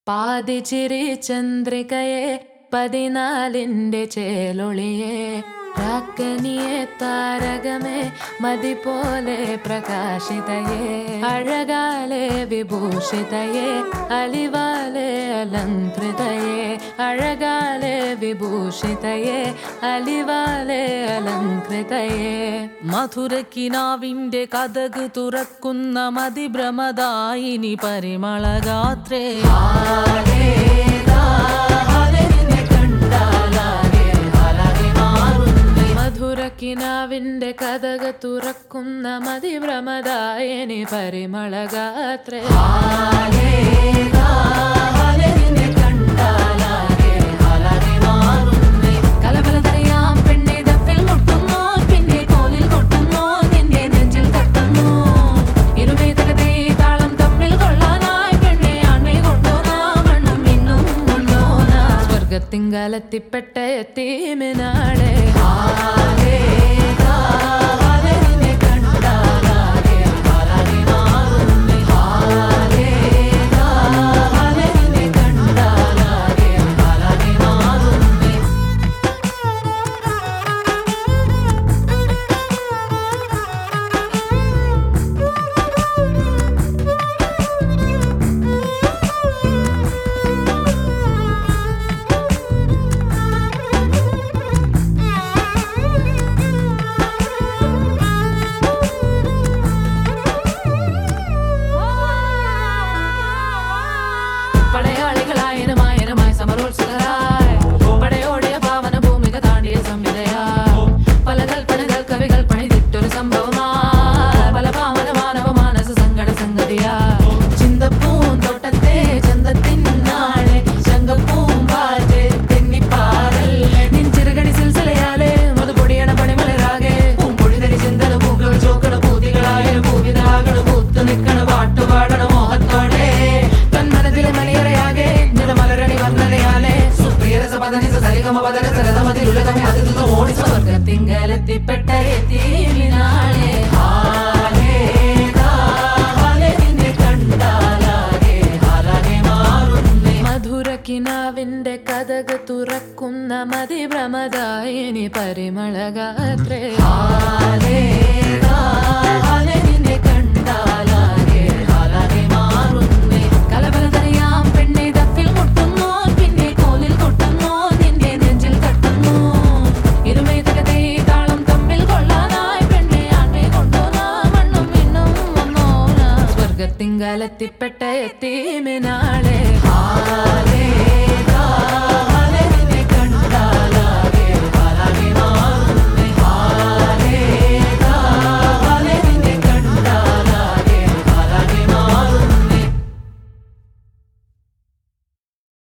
പാതിച്ചിരി ചന്ദ്രികയെ പതിനാലിന്റെ ചേലൊളിയെ രാക്കനിയെ താരകമേ മതി പോലെ പ്രകാശിതയെ അഴകാലെ വിഭൂഷിതയെ അലിവാലെ അലങ്കൃതയെ അഴകാലെ വിഭൂഷിതയെ അലിവാലെ അലങ്കൃതയെ മധുരക്കിനാവിന്റെ കഥക് തുറക്കുന്ന മതിഭ്രമദായിനി പരിമളഗാത്രേ മധുരക്കിനാവിന്റെ കഥക തുറക്കുന്ന മതിഭ്രമദായനി പരിമളഗാത്രേ കലബലതറിയാം പെണ്ണെ ദഫിൽ മുട്ടുന്നു പിന്നെ കോലിൽ കൊട്ടുന്നു നിന്റെ നെഞ്ചിൽ തട്ടുന്നു ഇരുമേതകത്തെ താളം തമ്മിൽ കൊള്ളാനായി പെണ്ണെ ആൺമേ കൊണ്ടോനാ മണ്ണും മിന്നും കൊണ്ടോനാ സ്വർഗത്തിങ്കലെത്തിപ്പെട്ട എത്തീമിനാളെ പടയാളികളായനമായനമായി സമരോത്സുകരായി പടയോടിയ പാവന ഭൂമിക താണ്ടിയ സംവിധയാ പല കൽപ്പനകൾ കവികൾ പണിതിട്ടൊരു സംഭവമാ പല പാവന മാനവ മാനസ സങ്കട സംഗതിയാ ചിന്തപ്പൂന്തോട്ടത്തെ ചന്തത്തിൻ നാളെ ശങ്കപ്പൂമ്പാറ്റ് തെന്നിപ്പാറൽ നിൻചിറകടി സിൽസിലയാലെ മധുപൊടിയണ പണിമലരാകെ പൂമ്പൊഴിതരി ചിന്തന പൂക്കൾ ചോക്കണ പൂതികളായ പൂവിതാകണ പൂത്തു നിൽക്കണ പാട്ടുപാടണ മോഹത്തോടെ തന്മനത്തിലെ മണിയറയാകെ നിറമലരണി വർണ്ണനയാലെ സുപ്രിയരസ പദനിസ സരിഗമ പദന സരതമതിലുലകമേ അതിഥിത ഓടി സ്വർഗത്തിങ്കലെത്തിപ്പെട്ട എത്തിനാളെ ഹാലേ ഹാലേ നിന്നെ കണ്ടാലാകെ ഹാലാകെ മാറുന്നേ മധുരക്കിനാവിന്റെ കഥക് തുറക്കുന്ന മതിഭ്രമദായിനി പരിമളഗാത്രേ ഹാലേ ഹാലേ നിന്നെ കണ്ടാലാകെ ഹാലാകെ മാറുന്നേ കലബലതറിയാം പെണ്ണെ ദഫിൽ മുട്ടുന്നു പിന്നെ കോലിൽ കൊട്ടുന്നു നിന്റെ നെഞ്ചിൽ തട്ടുന്നു ഇരുമേതകത്തെ താളം തമ്മിൽ കൊള്ളാനായി പെണ്ണെ ആൺമേ കൊണ്ടോനാ മണ്ണും മിന്നും വന്നോനാ സ്വർഗത്തിങ്കലെത്തിപ്പെട്ട എത്തീമിനാളെ ഹാ